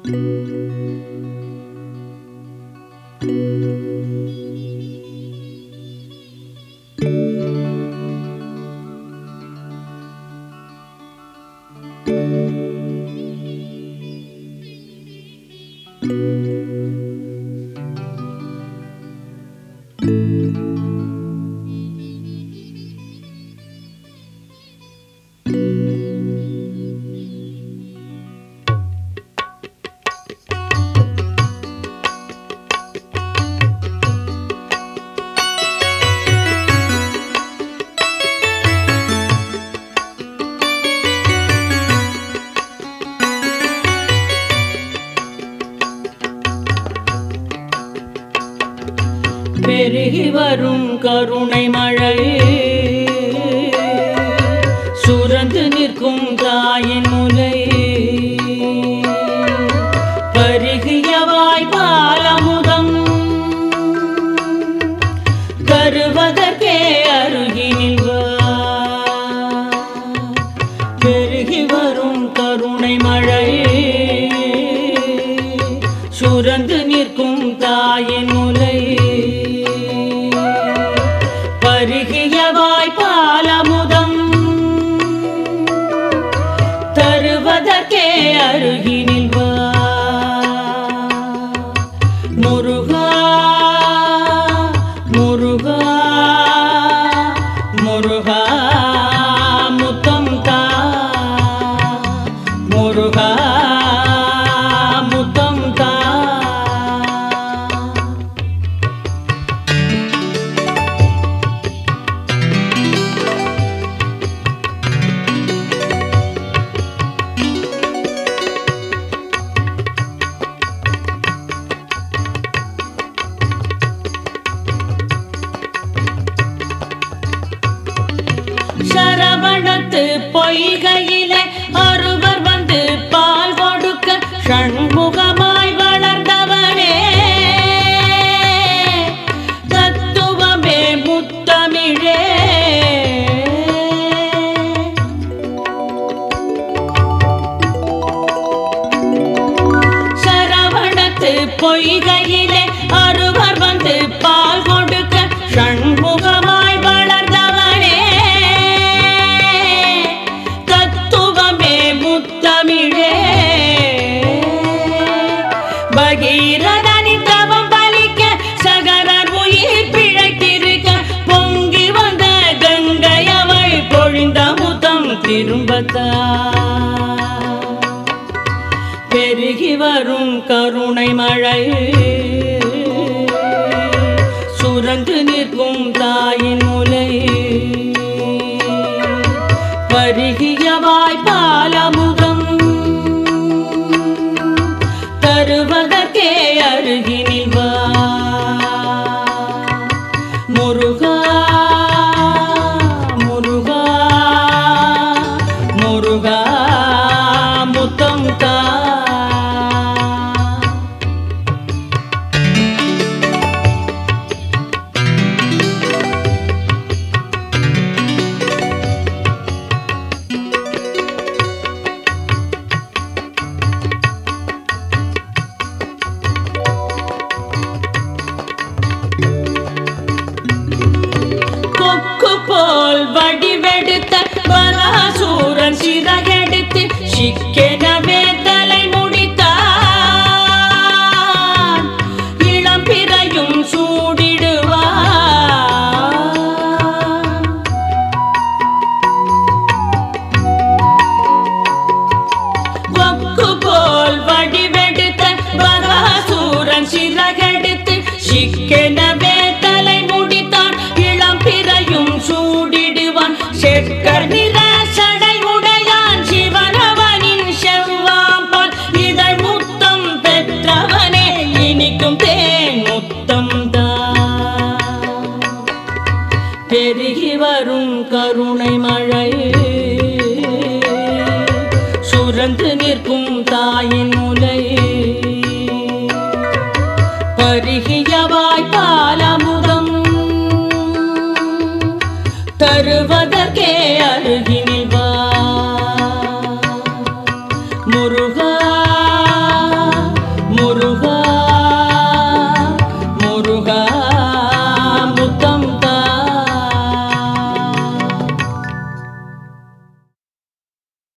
பெருகி வரும் கருணை மழை சுரந்து நிற்கும் தாயின் முலை பருகிய வாய்ப்பாலமுதம் தருவதற்கே அருகினில் வா. பெருகி வரும் கருணை மழை சுரந்து நிற்கும் தாயின் முலை பருகிய வாய்ப்பாலமுதம் தருவதற்கே அருகினில் வா முருகா முருகா முருகா முத்தம் தா முருகா முத்தம் தா சரவணத்து பொய்கையிலே ஒருவர் வந்து பால் கொடுக்க ஷண்முகமாய் வளர்ந்தவனே தத்துவமே முத்தமிழே சரவணத்து பொய்கையிலே ஒருவர் வந்து பால் கொடுக்க ஷண்முகமாய் வளர்ந்தவனே தத்துவமே முத்தமிழே பகீரதனின் தவம் பலிக்க சகரர் உயிர் பிழைத்திருக்க பொங்கி வந்த கங்கை அவள் பொழிந்த முத்தம் திரும்பத்தா பெருகி வரும் கருணை மழை சுரந்து நிற்கும் தாயின் முலை பருகிய வாய்ப்பாலமுகம் தருவதற்கே அருகினில் வா முருகா முருகா முருகா முத்தம் தா கொக்கு போல் வடிவெடுத்த பராசூரன் சிறகெடுத்து சிக்கெனவே தலை முடித்தான் இளம் பிறையும் சூடிடுவான் கொக்கு போல் வடிவெடுத்த பராசூரன் சிறகெடுத்து சிக்கெனவே தலை முடித்தான் இளம் பிறையும் சூடிடுவான் செக்கர் நிற சடை உடையான் சிவனவனின் செவ்வாம் போல் இதழ் முத்தம் பெற்றவனே இனிக்கும் தேன் முத்தம் தான் பெருகி வரும் கருணை மழை சுரந்து நிற்கும் தாயின் முலை பருகிய வாய்ப்பாலமுதம் தருவதற்கே அருகினில் வா முருகா